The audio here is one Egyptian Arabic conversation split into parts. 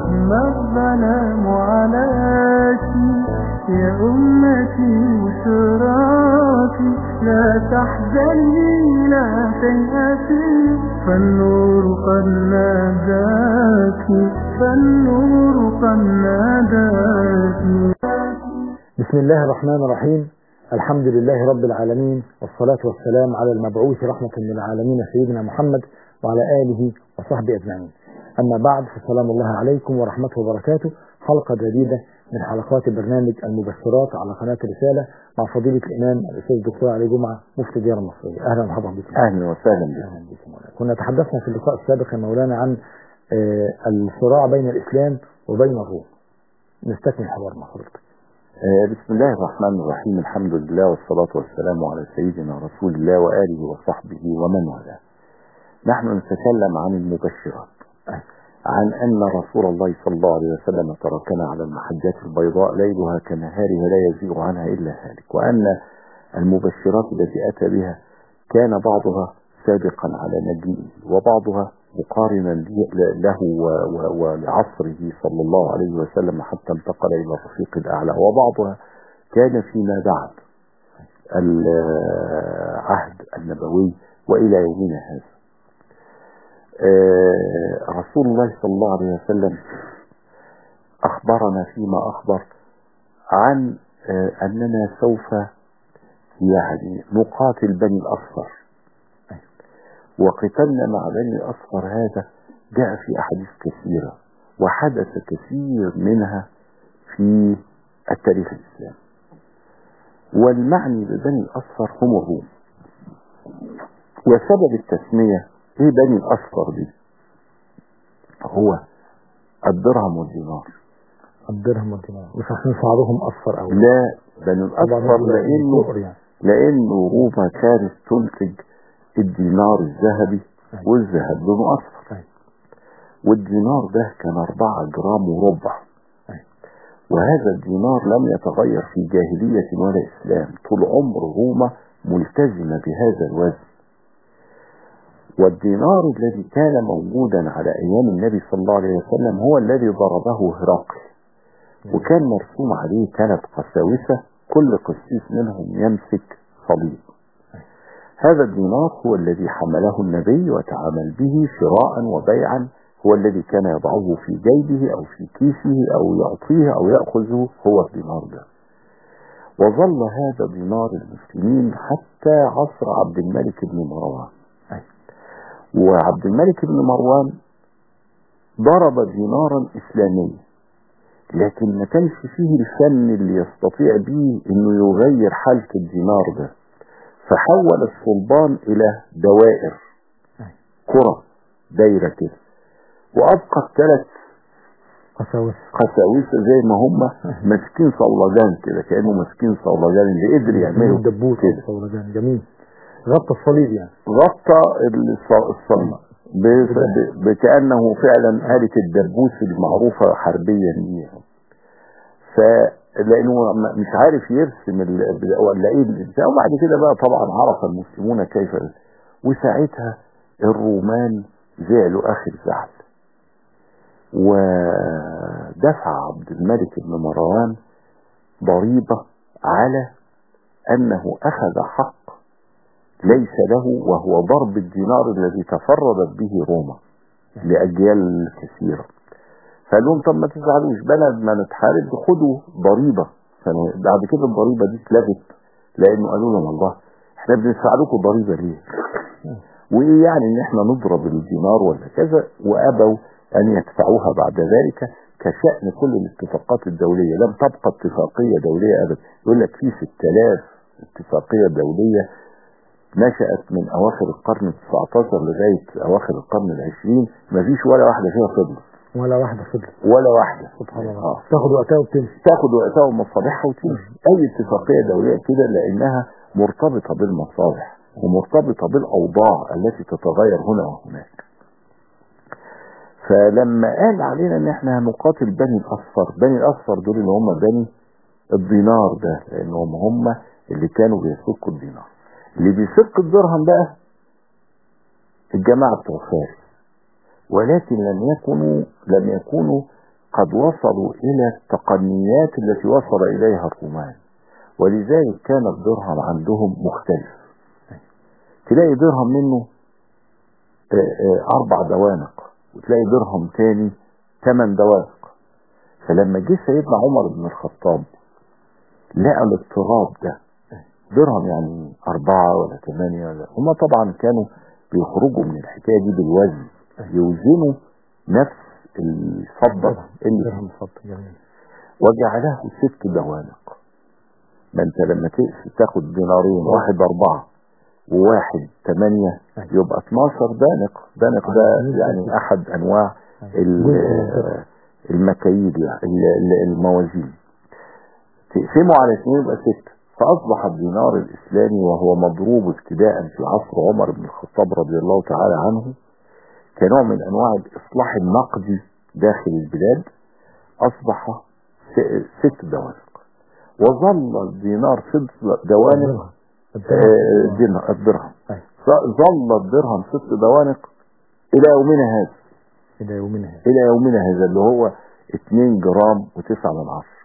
ما الظلام عليك يا أمتي وشراكي لا تحزني لا تيأسي فالنور قد ناداك فالنور قد ناداك بسم الله الرحمن الرحيم الحمد لله رب العالمين والصلاة والسلام على المبعوث رحمة للعالمين سيدنا محمد وعلى آله وصحبه أجمعين أما بعد فسلام الله عليكم ورحمته وبركاته حلقة جديدة من حلقات برنامج المبشرات على قناة رسالة مع فضيلة الإمام الأستاذ الدكتور علي جمعة مفتي الديار المصرية أهلا ومرحبا بكم اهلا وسهلا بك أهلا بكم مولانا. كنا تحدثنا في اللقاء السابق يا مولانا عن آه، الصراع بين الإسلام وبين الروم نستكمل حوارنا حضرتك آه، بسم الله الرحمن الرحيم الحمد لله والصلاة والسلام على سيدنا رسول الله وآله وصحبه ومن والاه نحن نتكلم عن المبشرات عن أن رسول الله صلى الله عليه وسلم تركنا على المحجات البيضاء ليلها كنهارها لا يزيغ عنها إلا هالك وأن المبشرات التي أتى بها كان بعضها سابقا على نبيه وبعضها مقارنا ل- له و- و- ولعصره صلى الله عليه وسلم حتى انتقل إلى الرفيق الأعلى وبعضها كان فيما بعد العهد النبوي وإلى يومنا هذا آه، رسول الله صلى الله عليه وسلم أخبرنا فيما أخبر عن آه، أننا سوف يعني نقاتل بني الأصفر وقتالنا مع بني الأصفر هذا جاء في أحاديث كثيرة وحدث كثير منها في التاريخ الإسلامي والمعني ببني الأصفر هم الروم وسبب التسمية ايه بني الأصفر دي هو الدرهم والدينار الدرهم والدينار مش عشان شعرهم أصفر أوي لا بني الأصفر لأنه فقر يعني لأنه روما كانت تنتج الدينار الذهبي أيوة. والذهب لونه أصفر أيوة. والدينار ده كان أربعة جرام وربع أيوة. وهذا الدينار لم يتغير في جاهلية ولا إسلام طول عمر روما ملتزمة بهذا الوزن والدينار الذي كان موجودا على أيام النبي صلى الله عليه وسلم هو الذي ضربه هرقل وكان مرسوم عليه ثلاث قساوسة كل قسيس منهم يمسك صليب هذا الدينار هو الذي حمله النبي وتعامل به شراء وبيعا هو الذي كان يضعه في جيبه أو في كيسه أو يعطيه أو يأخذه هو الدينار ده وظل هذا دينار المسلمين حتى عصر عبد الملك بن مروان وعبد الملك بن مروان ضرب دينارا إسلاميا لكن ما كانش فيه الفن اللي يستطيع به انه يغير حالة الدينار ده فحول السلطان الى دوائر كرة دايرة كده وابقى الثلاث قساوس قساوسة زي ما هم ماسكين صولجان كده كانه ماسكين صولجان اللي قدر يعملوا الدبوس كده والصولجان جميل غطى الصليب يعني غطى الص- الصليب ب- ب- بكأنه فعلا آلة الدبوس المعروفة حربيا ليهم فلأنه م- مش عارف يرسم ال- ولا ايه الإنسان وبعد كده بقى طبعا عرف المسلمون كيف وساعتها الرومان زعلوا آخر زعل ودفع عبد الملك بن مروان ضريبة على أنه أخذ حق ليس له وهو ضرب الدينار الذي تفردت به روما لأجيال كثيرة فقال لهم طب ما تزعلوش بلد ما نتحارب خدوا ضريبة فأنا- بعد كده الضريبة دي اتلغت لأنه قالوا لهم الله احنا بندفع لكم ضريبة ليه؟ وإيه يعني إن احنا نضرب الدينار ولا كذا وأبوا أن يدفعوها بعد ذلك كشأن كل الاتفاقات الدولية لم تبقى اتفاقية دولية أبدا يقول لك في 6000 اتفاقية دولية نشأت من أواخر القرن ال19 لغاية أواخر القرن العشرين مفيش ولا واحدة فيها فضل ولا واحدة فضلت ولا واحدة سبحان الله آه. تاخد وقتها وبتمشي تاخد وقتها ومصالحها وتمشي أي اتفاقية دولية كده لأنها مرتبطة بالمصالح ومرتبطة بالأوضاع التي تتغير هنا وهناك فلما قال علينا ان احنا هنقاتل بني الاصفر بني الاصفر دول اللي هم بني الدينار ده لانهم هم اللي كانوا بيسكوا الدينار اللي بيسك الدرهم بقى الجماعة بتوع فارس ولكن لم يكونوا لم يكونوا قد وصلوا إلى التقنيات التي وصل إليها الرومان ولذلك كان الدرهم عندهم مختلف تلاقي درهم منه آه، آه، أربع دوانق وتلاقي درهم تاني ثمان دوانق فلما جه سيدنا عمر بن الخطاب لقى الاضطراب ده درهم يعني أربعة ولا ثمانية ولا هما طبعا كانوا بيخرجوا من الحكاية دي بالوزن يوزنوا نفس الفضة اللي درهم فضة جميل وجعله ست دوانق ما انت لما تقس تاخد دينارين واحد اربعة وواحد ثمانية يبقى 12 دانق دانق ده يعني احد انواع ال- المكاييل يعني ال- ال- الموازين تقسمه على اثنين يبقى ستة فاصبح الدينار الاسلامي وهو مضروب ابتداء في عصر عمر بن الخطاب رضي الله تعالى عنه كنوع من انواع الاصلاح النقدي داخل البلاد اصبح س- ست دوانق وظل الدينار ست دوانق آه، الدرهم الدرهم أيوة. ظ- ظل الدرهم ست دوانق الى يومنا هذا إلى يومنا هذا الى يومنا هذا اللي هو 2 جرام و9 من عشرة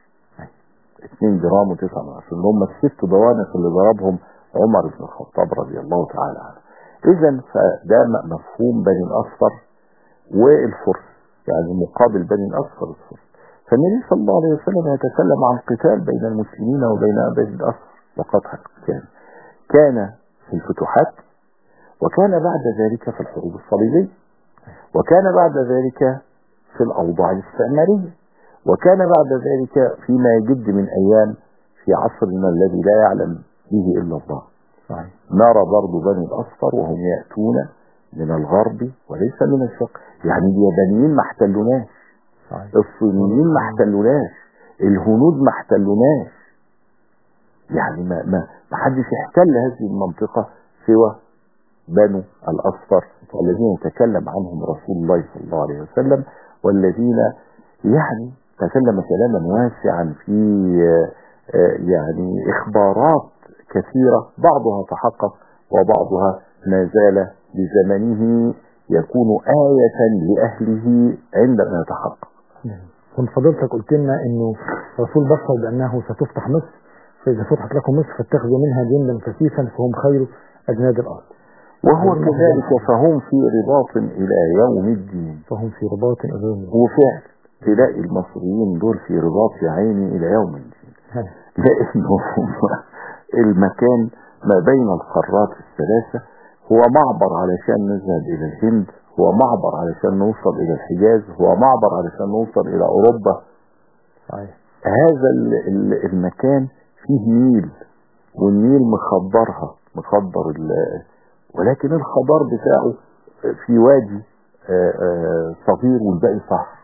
2 جرام و9 من عشرة اللي هم الست دوانق اللي ضربهم عمر بن الخطاب رضي الله تعالى عنه اذا فده م- مفهوم بني الاصفر والفرس يعني مقابل بني الاصفر والفرس فالنبي صلى الله عليه وسلم يتكلم عن قتال بين المسلمين وبين بني الاصفر وقطع القتال كان في الفتوحات وكان بعد ذلك في الحروب الصليبية وكان بعد ذلك في الأوضاع الاستعمارية وكان بعد ذلك فيما يجد من أيام في عصرنا الذي لا يعلم به إلا الله صحيح نرى برضو بني الأصفر وهم يأتون من الغرب وليس من الشرق يعني اليابانيين ما احتلوناش صحيح الصينيين ما احتلوناش الهنود ما احتلوناش يعني ما ما ما حدش احتل هذه المنطقة سوى بنو الأصفر الذين تكلم عنهم رسول الله صلى الله عليه وسلم والذين يعني تكلم كلاما واسعا في آه، آه، يعني إخبارات كثيرة بعضها تحقق وبعضها ما زال لزمنه يكون آية لأهله عندما يتحقق كنت فضلتك قلت لنا انه الرسول بشر بانه ستفتح مصر فاذا فتحت لكم مصر فاتخذوا منها جندا كثيفا فهم خير اجناد الارض وهو كذلك فهم في رباط إلى يوم الدين فهم في رباط الى يوم الدين. وفعلا تلاقي المصريين دول في رباط يا عيني إلى يوم الدين ها. لأنه المكان ما بين القارات الثلاثة هو معبر علشان نذهب إلى الهند هو معبر علشان نوصل إلى الحجاز هو معبر علشان نوصل إلى أوروبا صحيح هذا ال- ال- المكان فيه نيل والنيل مخبرها مخبر ال- ولكن الخبر بتاعه في وادي آه، آه، صغير والباقي صحر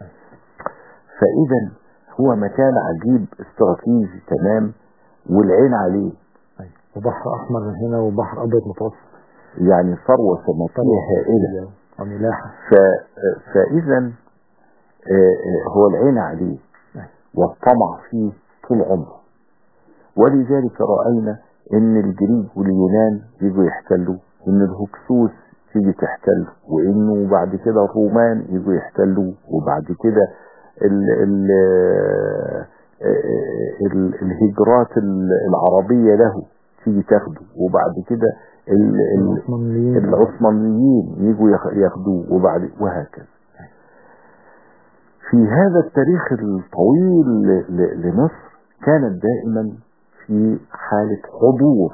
فإذا هو مكان عجيب استراتيجي تمام والعين عليه أيوة. وبحر احمر من هنا وبحر ابيض متوسط يعني ثروة سمكية هائلة وملاحه ف- فإذا آه، آه، هو العين عليه والطمع فيه طول عمره ولذلك رأينا ان الجريك واليونان يجوا يحتلوا وان الهكسوس تيجي تحتل وانه بعد كده الرومان يجوا يحتلوا وبعد كده ال ال ال الهجرات ال- العربية له تيجي تاخده وبعد كده ال- ال- العثمانيين العثمانيين يجوا ياخ- ياخدوه وبعد وهكذا في هذا التاريخ الطويل ل- ل- لمصر كانت دائما في حالة حضور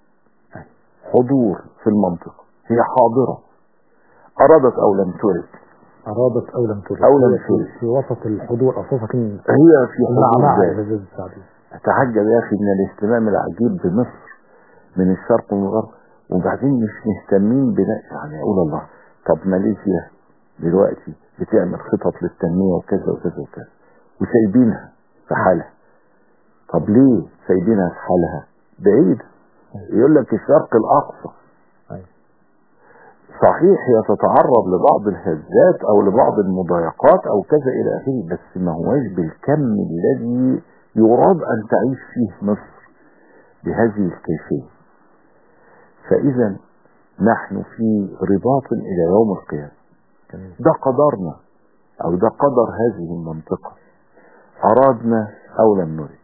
حضور في المنطقة هي حاضرة أرادت أو لم ترد ارادت او لم ترد أو لم هي في, ترد. في وسط الحضور اساسا هي في حضور المعمعة ذات. يا بزاز السعدي أتعجب يا أخي من الاهتمام العجيب بمصر من الشرق والغرب وبعدين مش مهتمين بنا يعني أقول الله طب ماليزيا دلوقتي بتعمل خطط للتنمية وكذا وكذا وكذا وسايبينها في حالها طب ليه سايبينها في حالها بعيد يقول لك الشرق الأقصى أيوة. صحيح هي تتعرض لبعض الهزات او لبعض المضايقات او كذا الى اخره بس ما هواش بالكم الذي يراد ان تعيش فيه مصر بهذه الكيفية فاذا نحن في رباط الى يوم القيامة جميل ده قدرنا او ده قدر هذه المنطقة ارادنا او لم نرد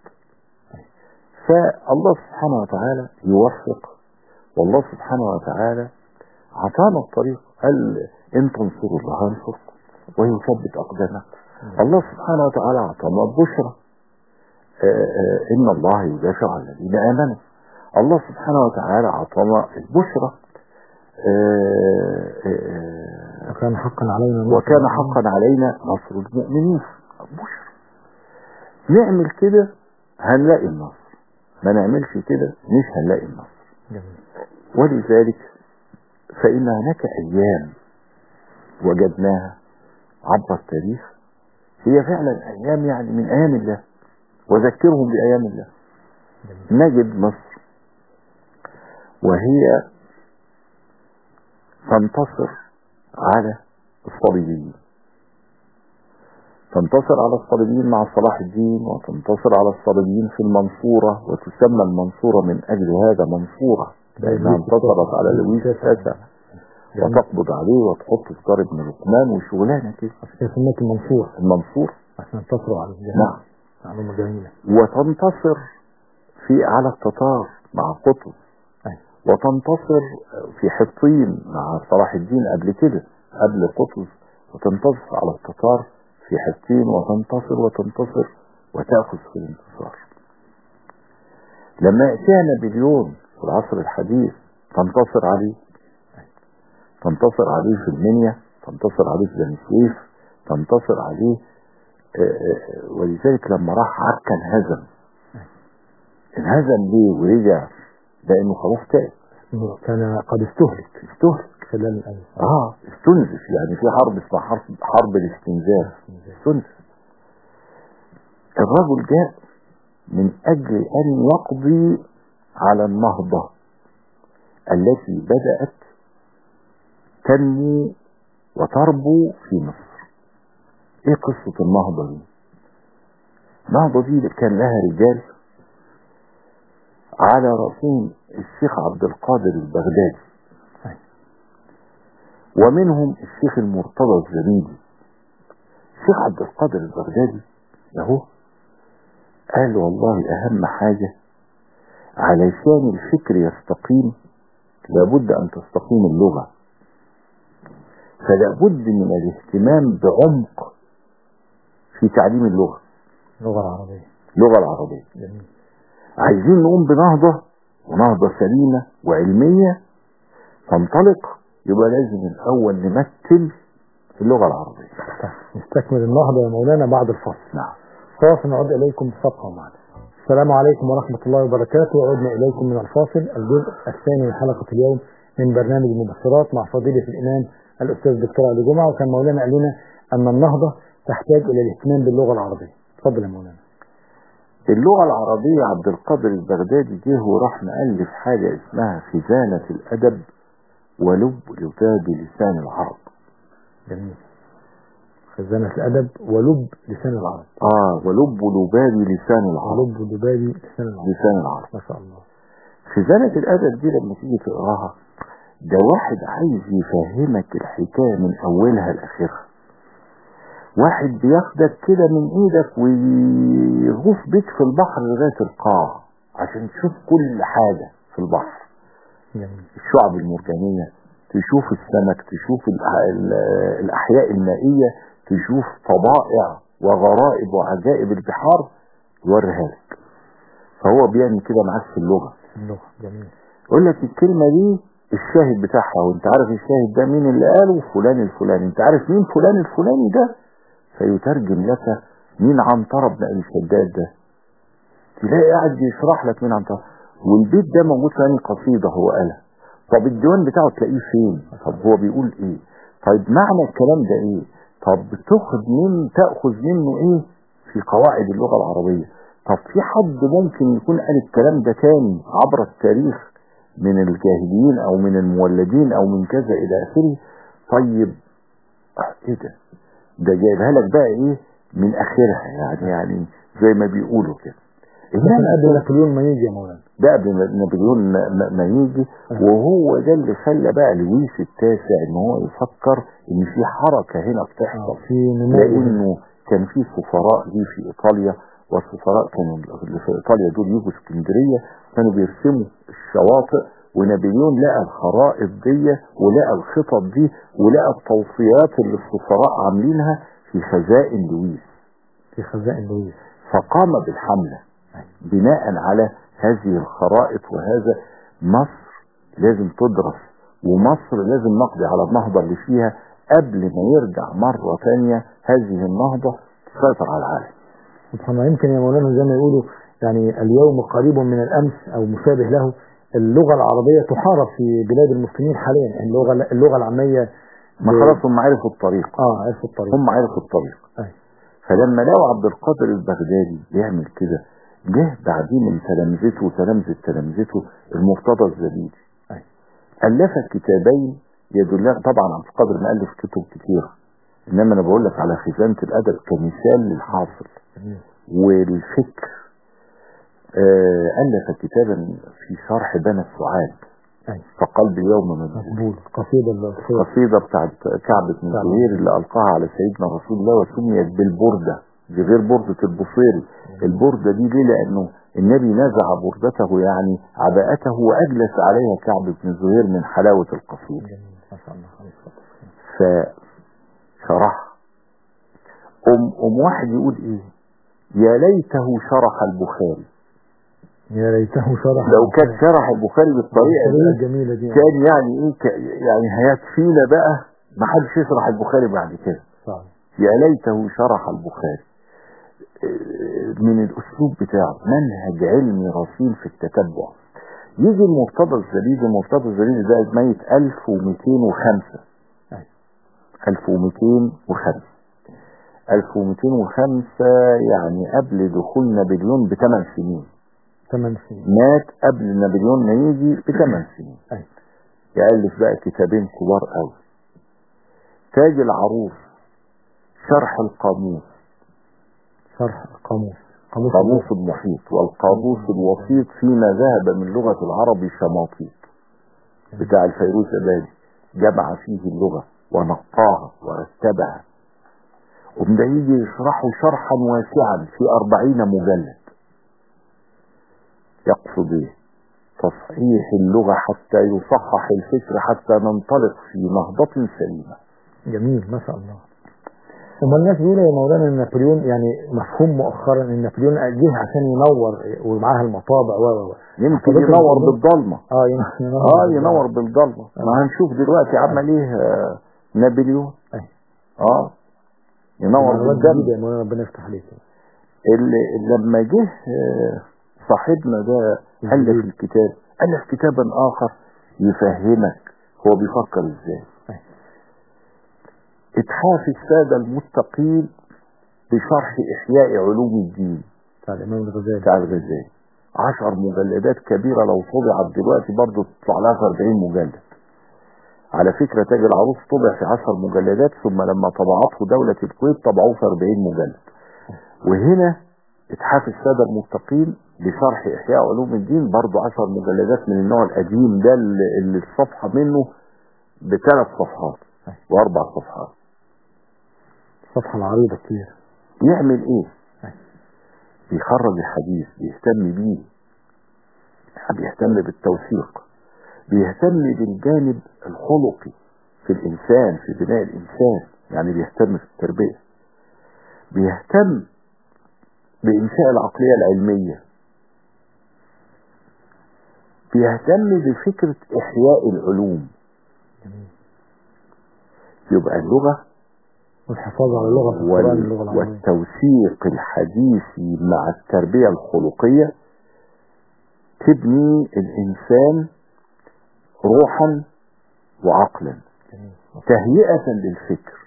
فالله سبحانه وتعالى يوفق والله سبحانه وتعالى عطانا الطريق قال ان تنصروا الله ينصركم ويثبت اقدامكم الله سبحانه وتعالى عطانا البشرى آه، آه، ان الله يدافع عن الذين امنوا الله سبحانه وتعالى عطانا البشرى آه، آه، وكان حقا علينا نصر وكان حقا علينا نصر المؤمنين بشرى نعمل كده هنلاقي النصر ما نعملش كده مش هنلاقي النصر جميل ولذلك فإن هناك أيام وجدناها عبر التاريخ هي فعلا أيام يعني من أيام الله وذكرهم بأيام الله نجد مصر وهي تنتصر على الصليبيين تنتصر على الصليبيين مع صلاح الدين وتنتصر على الصليبيين في المنصورة وتسمى المنصورة من أجل هذا منصورة لأنها انتصرت على لويس التاسع وتقبض عليه وتحط في دار ابن لقمان وشغلانة كده عشان كده سميت المنصور المنصور عشان انتصروا على الجهاد نعم معلومة جميلة وتنتصر في على التتار مع قطز أيوة. وتنتصر في حطين مع صلاح الدين قبل كده قبل قطز وتنتصر على التتار في حطين وتنتصر وتنتصر وتأخذ في الانتصار لما يأتيها نابليون في العصر الحديث تنتصر عليه تنتصر عليه في المنيا تنتصر عليه في بني سويف تنتصر عليه آه، آه، ولذلك لما راح عكا انهزم انهزم ليه ورجع لانه خلاص تاب إنه كان قد استهلك استهلك خلال الأيام اه استنزف يعني في حرب اسمها حرب حرب الاستنزاف استنزف الرجل جاء من اجل ان يقضي على النهضة التي بدأت تنمو وتربو في مصر ايه قصة النهضة دي النهضة دي كان لها رجال على رأسهم الشيخ عبد القادر البغدادي ومنهم الشيخ المرتضى الزميلي الشيخ عبد القادر البغدادي اهو قال والله اهم حاجة علشان الفكر يستقيم لابد ان تستقيم اللغة فلابد من الاهتمام بعمق في تعليم اللغة اللغة العربية اللغة العربية جميل عايزين نقوم بنهضة ونهضة سليمة وعلمية تنطلق يبقى لازم الأول نمثل اللغة العربية طيب نستكمل النهضة يا مولانا بعد الفصل نعم فاصل نعود إليكم بصفحة معنا السلام عليكم ورحمة الله وبركاته وعدنا إليكم من الفاصل الجزء الثاني من حلقة اليوم من برنامج المبصرات مع فضيلة الإمام الأستاذ الدكتور علي جمعة وكان مولانا قال لنا أن النهضة تحتاج إلى الاهتمام باللغة العربية اتفضل يا مولانا اللغة العربية عبد القادر البغدادي جه وراح مؤلف حاجة اسمها خزانة الأدب ولب لباب لسان العرب جميل خزانة الأدب ولب لسان العرب آه ولب لباب لسان العرب ولب لبابي لسان العرب لسان العرب ما شاء الله خزانة الأدب دي لما تيجي تقراها ده واحد عايز يفهمك الحكاية من أولها لآخرها واحد بياخدك كده من ايدك ويغوص بيك في البحر لغاية القاع عشان تشوف كل حاجة في البحر جميل الشعب المرجانية تشوف السمك تشوف الأح- ال- الأحياء المائية تشوف طبائع وغرائب وعجائب البحار يوريها لك فهو بيعمل كده معاك في اللغة اللغة جميل يقول لك الكلمة دي الشاهد بتاعها وانت عارف الشاهد ده مين اللي قاله فلان الفلاني انت عارف مين فلان الفلاني ده فيترجم لك مين عنترة بن ابي شداد ده تلاقي قاعد بيشرح لك مين عنترة والبيت ده موجود في أنهي قصيدة هو قالها طب الديوان بتاعه تلاقيه فين طب هو بيقول ايه طيب معنى الكلام ده ايه طب تاخد من تأخذ منه ايه في قواعد اللغة العربية طب في حد ممكن يكون قال الكلام ده تاني عبر التاريخ من الجاهليين او من المولدين او من كذا الى اخره طيب آه، ايه ده ده جايبها لك بقى ايه من اخرها يعني يعني زي ما بيقولوا كده لكن انما قبل نابليون ما يجي يا مولانا ده قبل ما نابليون ما, ما- ما يجي وهو ده اللي خلى بقى لويس التاسع ان هو يفكر ان في حركه هنا بتحصل في نمو لانه كان في سفراء ليه في ايطاليا والسفراء كانوا اللي في ايطاليا دول يجوا اسكندريه كانوا بيرسموا الشواطئ ونابليون لقى الخرائط دي ولقى الخطط دي ولقى التوصيات اللي السفراء عاملينها في خزائن لويس في خزائن لويس فقام بالحملة بناء على هذه الخرائط وهذا مصر لازم تدرس ومصر لازم نقضي على النهضة اللي فيها قبل ما يرجع مرة تانية هذه النهضة تسيطر على العالم سبحان الله يمكن يا مولانا زي ما يقولوا يعني اليوم قريب من الامس او مشابه له اللغه العربيه تحارب في بلاد المسلمين حاليا اللغه اللغه العاميه ما ب- خلاص هم عرفوا الطريق اه عرفوا الطريق هم عرفوا الطريق أي. فلما لقوا عبد القادر البغدادي بيعمل كده جه بعدين من تلامذته وتلامذة تلامذته المرتضى الزبيدي أي. ألف كتابين يدلان طبعا عبد القادر مؤلف كتب كتير إنما أنا بقول لك على خزانة الأدب كمثال للحاصل جميل. والفكر آه ألف كتابا في شرح بنى السعاد أي. فقلب اليوم مجهول مقبول قصيده الخير القصيدة بتاعت كعب بن كعب. زهير اللي ألقاها على سيدنا رسول الله وسميت بالبردة دي غير بردة البصيري البردة دي ليه لأنه النبي نزع بردته يعني عباءته وأجلس عليها كعب بن زهير من حلاوة القصيدة جميل ما شاء الله عليه الصلاه والسلام فشرح أم, أم واحد يقول إيه يا ليته شرح البخاري يا ليته شرح لو كان شرح البخاري بالطريقة الطريقه دي الجميله دي كان يعني إيه ك- يعني هيكفينا بقى ما حدش يشرح البخاري بعد كده صعب يا ليته شرح البخاري آه، من الاسلوب بتاعه منهج علمي رصين في التتبع يجي المرتضى الزبيدي المرتضى الزبيدي ده ميت 1205 أي. 1205 1205 يعني قبل دخول نابليون بثمان سنين ثمان سنين مات قبل نابليون ما يجي بثمان سنين أي. يألف بقى كتابين كبار قوي تاج العروس شرح القاموس شرح القاموس قاموس قاموس المحيط والقاموس الوسيط فيما ذهب من لغة العرب شماطيط بتاع الفيروز أبادي جمع فيه اللغة ونقاها ورتبها ومن ده يجي يشرحه شرحا واسعا في أربعين مجلد يقصد ايه تصحيح اللغة حتى يصحح الفكر حتى ننطلق في نهضة سليمة جميل ما شاء الله ثم الناس بيقولوا يا مولانا ان نابليون يعني مفهوم مؤخرا ان نابليون جه عشان ينور ومعاها المطابع و و و يمكن حضرتك ينور بتقول- بالضلمة اه ينور اه ينور بالضلمة ما هنشوف دلوقتي عمل ايه آه، نابليون أي. اه ينور معلومات بالدم جديده يا مولانا ربنا يفتح عليك اللي لما جه آه، صاحبنا ده ألف الكتاب ألف كتابا آخر يفهمك هو بيفكر ازاي أي. اتحاف السادة المتقين بشرح إحياء علوم الدين بتاع الامام الغزالي بتاع الغزالي عشر مجلدات كبيرة لو طبعت دلوقتي برضه تطلع لها في 40 مجلد على فكرة تاج العروس طبع في 10 مجلدات ثم لما طبعته دولة الكويت طبعوه في 40 مجلد وهنا اتحاف السادة المتقين بشرح إحياء علوم الدين برضه 10 مجلدات من النوع القديم ده اللي اللي الصفحة منه بثلاث صفحات وأربع صفحات الصفحه العريضه كتير يعمل ايه بيخرج الحديث بيهتم بيه بيهتم بالتوثيق بيهتم بالجانب الخلقي في الإنسان في بناء الإنسان يعني بيهتم في التربية بيهتم بإنشاء العقلية العلمية بيهتم بفكرة إحياء العلوم يبقى اللغة والحفاظ على اللغه في القران وال- اللغه العربيه والتوثيق الحديثي مع التربية الخلقية تبني الإنسان روحا وعقلا جميل. تهيئة للفكر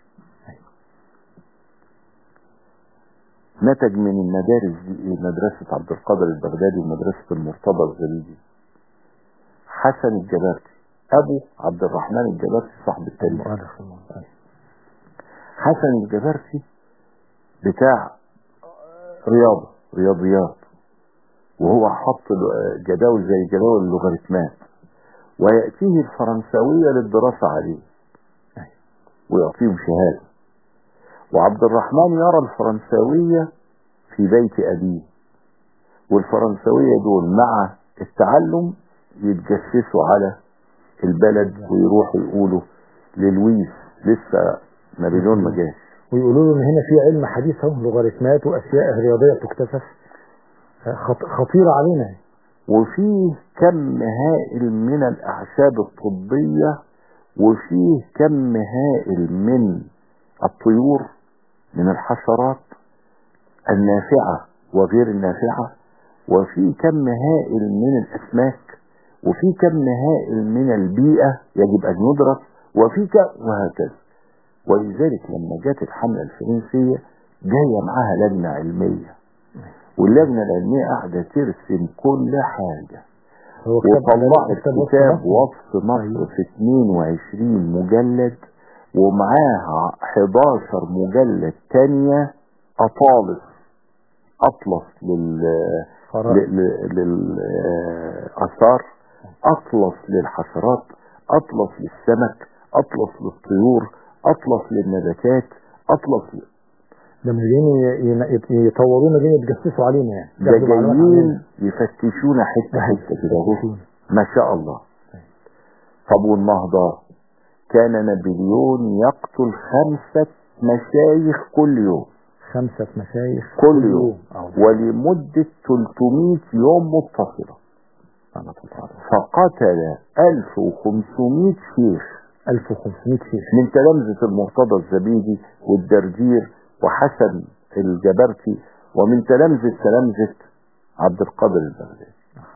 نتج من المدارس دي إيه؟ مدرسة عبد القادر البغدادي ومدرسة المرتضى الزبيدي حسن الجبرتي أبو عبد الرحمن الجبرتي صاحب التاريخ المؤرخ المؤرخ. حسن الجبرتي بتاع رياضة رياضيات وهو حط جداول زي جداول اللوغاريتمات ويأتيه الفرنساوية للدراسة عليه ويعطيهم شهادة وعبد الرحمن يرى الفرنساوية في بيت أبيه والفرنساوية دول مع التعلم يتجسسوا على البلد ويروحوا يقولوا للويس لسه نابليون ما جاش ويقولوا له ان هنا في علم حديث اهو لوغاريتمات واشياء رياضيه بتكتشف خط- خطيره علينا وفيه كم هائل من الأعشاب الطبية وفيه كم هائل من الطيور من الحشرات النافعة وغير النافعة وفي كم هائل من الأسماك وفي كم هائل من البيئة يجب أن يدرس وفي ك- وهكذا ولذلك لما جت الحملة الفرنسية جاية معاها لجنة علمية واللجنة العلمية قاعدة ترسم كل حاجة هو كتاب وطلعت كتاب وصف كتاب مصر. وصف مصر في 22 مجلد ومعاها 11 مجلد تانية أطالس أطلس لل خرائط. للآثار أطلس للحشرات أطلس للسمك أطلس للطيور أطلس للنباتات أطلس ل... ده مش جايين ي- ي- يطورونا جايين يتجسسوا علينا يعني ده ياخدوا معلومات جايين عننا. يفتشونا حتة حتة كده أهو. يفتشونا. ما شاء الله طب والنهضة كان نابليون يقتل خمسة مشايخ كل يوم خمسة مشايخ كل يوم أعوذ ولمدة 300 يوم متصلة بالله تعالى. فقتل 1500 شيخ 1500 شيخ من تلامذة المرتضى الزبيدي والدردير وحسن الجبرتي ومن تلامذة تلامذة عبد القادر البغدادي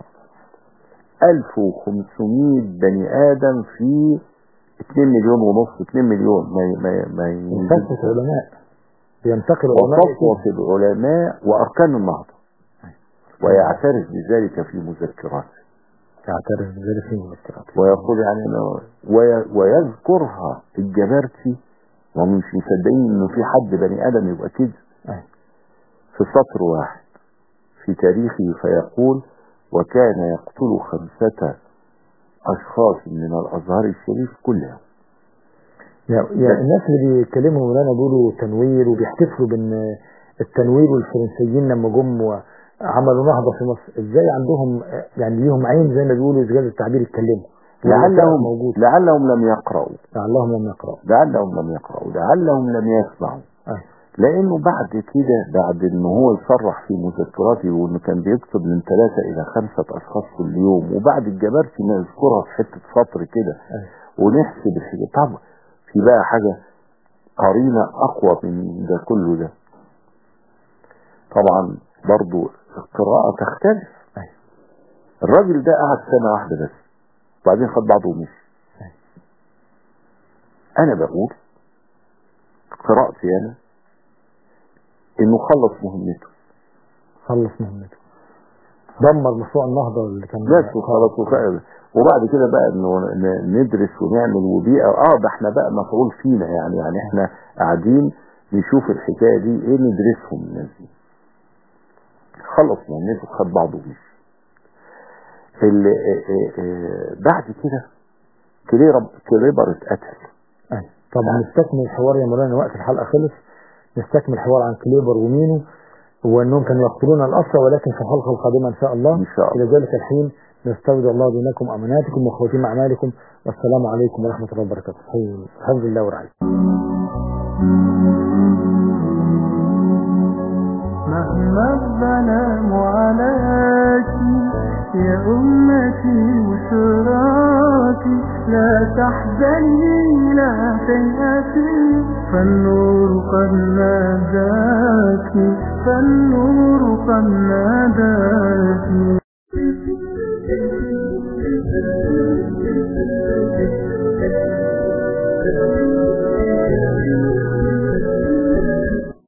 1500 بني آدم في 2 مليون ونص 2 مليون ما ما ما وصفة علماء بينتقل علماء وصفوة العلماء وأركان النهضة ويعترف بذلك في مذكراته يعترف بذلك في مذكراته ويقول يعني أنا وي- ويذكرها الجبرتي ومش مصدقين انه في حد بني ادم يبقى كده أيوة. في سطر واحد في تاريخه فيقول وكان يقتل خمسة أشخاص من الأزهر الشريف كل يوم يعني يعني الناس اللي بيتكلموا مولانا بيقولوا تنوير وبيحتفلوا بان التنوير والفرنسيين لما جم وعملوا نهضه في مصر ازاي عندهم يعني ليهم عين زي ما بيقولوا اذا جاز التعبير يتكلموا والوثائق لعلهم موجود لعلهم لم يقرأوا لعلهم لم يقرأوا لعلهم لم يقرأوا لعلهم لم يسمعوا أيوة. لانه بعد كده بعد ان هو يصرح في مذكراته وانه كان بيكتب من ثلاثة الى خمسة اشخاص كل يوم وبعد الجبرتي ما يذكرها في حتة سطر كده أيوة. ونحسب الحاجة طب في بقى حاجة قرينة اقوى من ده كله ده طبعا برضو القراءة تختلف أيوة. الراجل ده قعد سنة واحدة بس وبعدين خد بعضه ومشي أيوة. انا بقول قراءتي انا انه خلص مهمته خلص مهمته دمر مشروع النهضه اللي كان بس وخلاص وفعلا وبعد كده بقى انه ن- ندرس ونعمل وبيئة اه ده احنا بقى مفعول فينا يعني يعني احنا قاعدين نشوف الحكاية دي ايه ندرسهم الناس دي خلص مهمته خد بعضه ومشي ال- آه، آه، آه، بعد كده كليبر كليبر اتقتل أيوة. طب نستكمل الحوار يا مولانا وقت الحلقه خلص نستكمل الحوار عن كليبر ومينو وانهم كانوا يقتلون الاسرى ولكن في الحلقه القادمه ان شاء الله ان شاء الله الى ذلك الحين نستودع الله دينكم اماناتكم وخواتيم اعمالكم والسلام عليكم ورحمه الله وبركاته الحمد لله ورعايته مهما الظلام عليك يا أمتي وشراتي لا تحزني لا تيأسي فالنور قد ناداك فالنور قد ناداك